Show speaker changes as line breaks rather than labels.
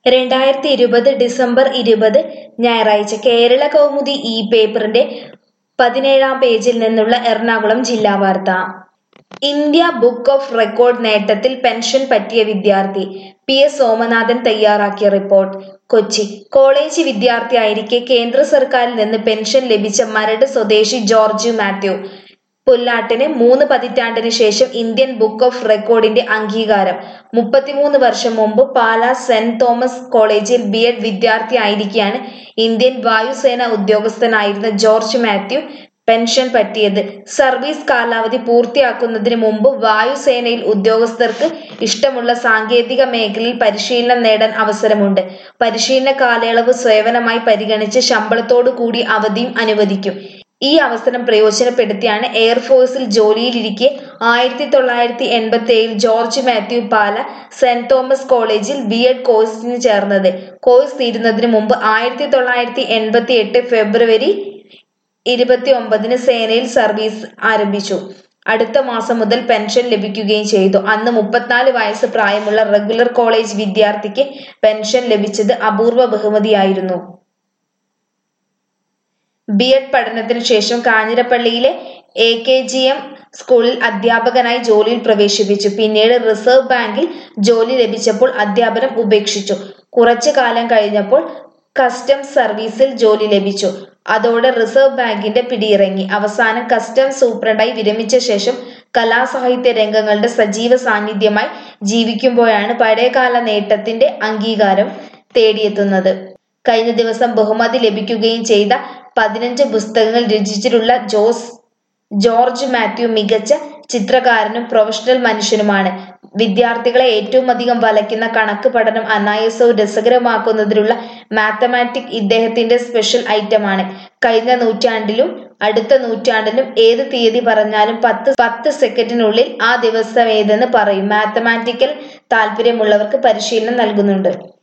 രണ്ടായിരത്തി ഇരുപത് ഡിസംബർ ഇരുപത് ഞായറാഴ്ച കേരള കൗമുദി ഈ പേപ്പറിന്റെ പതിനേഴാം പേജിൽ നിന്നുള്ള എറണാകുളം ജില്ലാ വാർത്ത ഇന്ത്യ ബുക്ക് ഓഫ് റെക്കോർഡ് നേട്ടത്തിൽ പെൻഷൻ പറ്റിയ വിദ്യാർത്ഥി പി എസ് സോമനാഥൻ തയ്യാറാക്കിയ റിപ്പോർട്ട് കൊച്ചി കോളേജ് വിദ്യാർത്ഥിയായിരിക്കെ കേന്ദ്ര സർക്കാരിൽ നിന്ന് പെൻഷൻ ലഭിച്ച മരട് സ്വദേശി ജോർജ് മാത്യു പുല്ലാട്ടിന് മൂന്ന് പതിറ്റാണ്ടിന് ശേഷം ഇന്ത്യൻ ബുക്ക് ഓഫ് റെക്കോർഡിന്റെ അംഗീകാരം മുപ്പത്തിമൂന്ന് വർഷം മുമ്പ് പാലാ സെന്റ് തോമസ് കോളേജിൽ ബി എഡ് വിദ്യാർത്ഥിയായിരിക്കെയാണ് ഇന്ത്യൻ വായുസേന ഉദ്യോഗസ്ഥനായിരുന്ന ജോർജ് മാത്യു പെൻഷൻ പറ്റിയത് സർവീസ് കാലാവധി പൂർത്തിയാക്കുന്നതിന് മുമ്പ് വായുസേനയിൽ ഉദ്യോഗസ്ഥർക്ക് ഇഷ്ടമുള്ള സാങ്കേതിക മേഖലയിൽ പരിശീലനം നേടാൻ അവസരമുണ്ട് പരിശീലന കാലയളവ് സേവനമായി പരിഗണിച്ച് ശമ്പളത്തോടു കൂടി അവധിയും അനുവദിക്കും ഈ അവസരം പ്രയോജനപ്പെടുത്തിയാണ് എയർഫോഴ്സിൽ ജോലിയിലിരിക്കെ ആയിരത്തി തൊള്ളായിരത്തി എൺപത്തി ഏഴിൽ ജോർജ് മാത്യു പാല സെന്റ് തോമസ് കോളേജിൽ ബി എഡ് കോഴ്സിന് ചേർന്നത് കോഴ്സ് തീരുന്നതിന് മുമ്പ് ആയിരത്തി തൊള്ളായിരത്തി എൺപത്തി എട്ട് ഫെബ്രുവരി ഇരുപത്തി ഒമ്പതിന് സേനയിൽ സർവീസ് ആരംഭിച്ചു അടുത്ത മാസം മുതൽ പെൻഷൻ ലഭിക്കുകയും ചെയ്തു അന്ന് മുപ്പത്തിനാല് വയസ്സ് പ്രായമുള്ള റെഗുലർ കോളേജ് വിദ്യാർത്ഥിക്ക് പെൻഷൻ ലഭിച്ചത് അപൂർവ ബഹുമതിയായിരുന്നു ബി എഡ് പഠനത്തിന് ശേഷം കാഞ്ഞിരപ്പള്ളിയിലെ എ കെ ജി എം സ്കൂളിൽ അധ്യാപകനായി ജോലിയിൽ പ്രവേശിപ്പിച്ചു പിന്നീട് റിസർവ് ബാങ്കിൽ ജോലി ലഭിച്ചപ്പോൾ അധ്യാപനം ഉപേക്ഷിച്ചു കുറച്ചു കാലം കഴിഞ്ഞപ്പോൾ കസ്റ്റംസ് സർവീസിൽ ജോലി ലഭിച്ചു അതോടെ റിസർവ് ബാങ്കിന്റെ പിടിയിറങ്ങി അവസാനം കസ്റ്റംസ് സൂപ്രണ്ടായി വിരമിച്ച ശേഷം കലാസാഹിത്യ രംഗങ്ങളുടെ സജീവ സാന്നിധ്യമായി ജീവിക്കുമ്പോഴാണ് പഴയകാല നേട്ടത്തിന്റെ അംഗീകാരം തേടിയെത്തുന്നത് കഴിഞ്ഞ ദിവസം ബഹുമതി ലഭിക്കുകയും ചെയ്ത പതിനഞ്ച് പുസ്തകങ്ങൾ രചിച്ചിട്ടുള്ള ജോസ് ജോർജ് മാത്യു മികച്ച ചിത്രകാരനും പ്രൊഫഷണൽ മനുഷ്യനുമാണ് വിദ്യാർത്ഥികളെ ഏറ്റവും അധികം വലയ്ക്കുന്ന കണക്ക് പഠനം അനായാസവും രസകരമാക്കുന്നതിനുള്ള മാത്തമാറ്റിക് ഇദ്ദേഹത്തിന്റെ സ്പെഷ്യൽ ഐറ്റമാണ് കഴിഞ്ഞ നൂറ്റാണ്ടിലും അടുത്ത നൂറ്റാണ്ടിലും ഏത് തീയതി പറഞ്ഞാലും പത്ത് പത്ത് സെക്കൻഡിനുള്ളിൽ ആ ദിവസം ഏതെന്ന് പറയും മാത്തമാറ്റിക്കൽ താല്പര്യമുള്ളവർക്ക് പരിശീലനം നൽകുന്നുണ്ട്